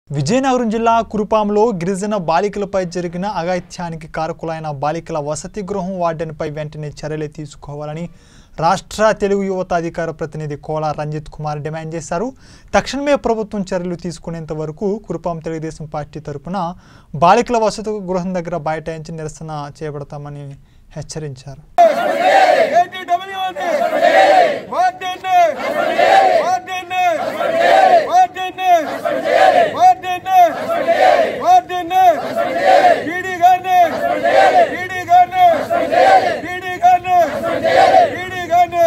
విజయనగరం జిల్లా కురుపాంలో గిరిజన బాలికలపై జరిగిన అఘాయిత్యానికి కారకులైన బాలికల వసతి గృహం వార్డెన్పై వెంటనే చర్యలు తీసుకోవాలని రాష్ట్ర తెలుగు యువత అధికార ప్రతినిధి కోలా రంజిత్ కుమార్ డిమాండ్ చేశారు తక్షణమే ప్రభుత్వం చర్యలు తీసుకునేంత వరకు కురుపాం తెలుగుదేశం పార్టీ తరపున బాలికల వసతి గృహం దగ్గర బైఠాయించి నిరసన చేపడతామని హెచ్చరించారు ఏటీడబ్ల్యూ అంటే వార్డెన్నే వార్డెన్నే వార్డెన్నే వార్డెన్నే వార్డెన్నే డీడీ గారిని డీడీ గారిని డీడీ గారిని డీడీ గారిని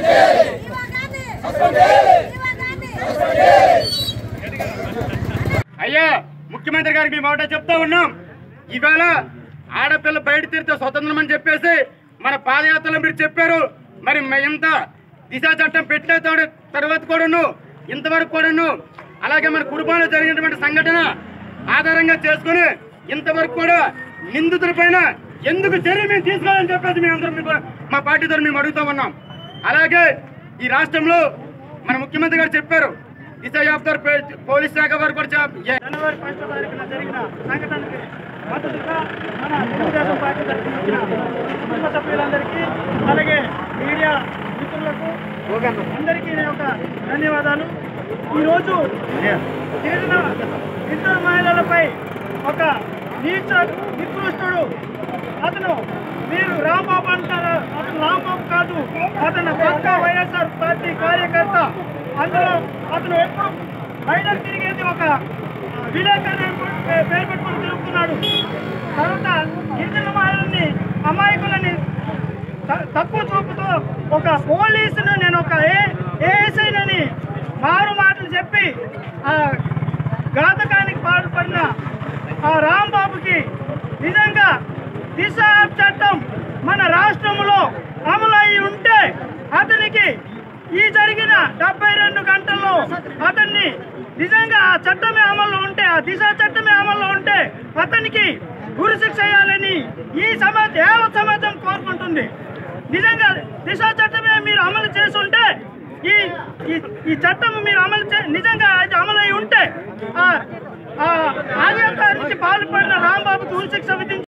అయ్యా ముఖ్యమంత్రి గారికి మేము ఒకటే చెప్తా ఉన్నాం ఇవాళ ఆడపిల్ల బయట తిరిగితే స్వతంత్రం అని చెప్పేసి మన పాదయాత్రలో మీరు చెప్పారు మరి మ- ఇంత దిశా చట్టం పెట్టిన తోడు- తర్వాత కూడాను ఇంతవరకు కూడాను అలాగే మన కుటుంబంలో జరిగినటువంటి సంఘటన ఆధారంగా చేసుకుని ఇంతవరకు కూడా నిందితుల పైన ఎందుకు చర్య మేము తీసుకోవాలని చెప్పేసి మేము అందరం మీకు మా పార్టీ తరఫున మేము అడుగుతా ఉన్నాం అలాగే ఈ రాష్ట్రంలో మన ముఖ్యమంత్రి గారు చెప్పారు దిశ యాప్తారు పోలీస్ శాఖ వారు కూడా చెప్- ఏ- జనవరి ఫస్ట్ తారీఖున జరిగిన సంఘటనకి మద్దతుగా మన తెలుగుదేశం పార్టీ తరఫున వచ్చిన కుటుంబ సభ్యులందరికీ అలాగే మీడియా మిత్రులకు అందరికీ నేను ఒక ధన్యవాదాలు ఈరోజు చేరిన ఇద్దరు మహిళలపై ఒక నీచ నికృష్టుడు అతను మీరు రాంబాబు అంటారు అతను రాంబాబు కాదు అతను పక్క వైఎస్ఆర్ పార్టీ కార్యకర్త అందులో అతను ఎప్పుడు బయటకు తిరిగేది ఒక విలేకరు పేరు పెట్టుకుని తిరుగుతున్నాడు తర్వాత గిరిజన మహిళల్ని అమాయకులని త- తక్కువ చూపుతూ ఒక పోలీసును నేను ఒక ఏ ఏఎస్ఐనని మారు మాటలు చెప్పి ఆ ఘాతకానికి పాల్పడిన ఆ రాంబాబుకి నిజంగా దిశ చట్టం మన రాష్ట్రంలో అమలు అయి ఉంటే అతనికి ఈ జరిగిన డెబ్బై రెండు గంటల్లో అతన్ని నిజంగా ఆ చట్టమే అమల్లో ఉంటే ఆ దిశ చట్టమే అమల్లో ఉంటే అతనికి గురిశిక్ష చేయాలని ఈ సమాజం యావత్ సమాజం కోరుకుంటుంది నిజంగా దిశ చట్టమే మీరు అమలు చేస్తుంటే ఈ ఈ- ఈ చట్టం మీరు అమలు చే నిజంగా అది అమలు అయి ఉంటే ఆ ఆ ఆదివాసానికి పాల్పడిన రాంబాబుకి ఉరి శిక్ష విధించి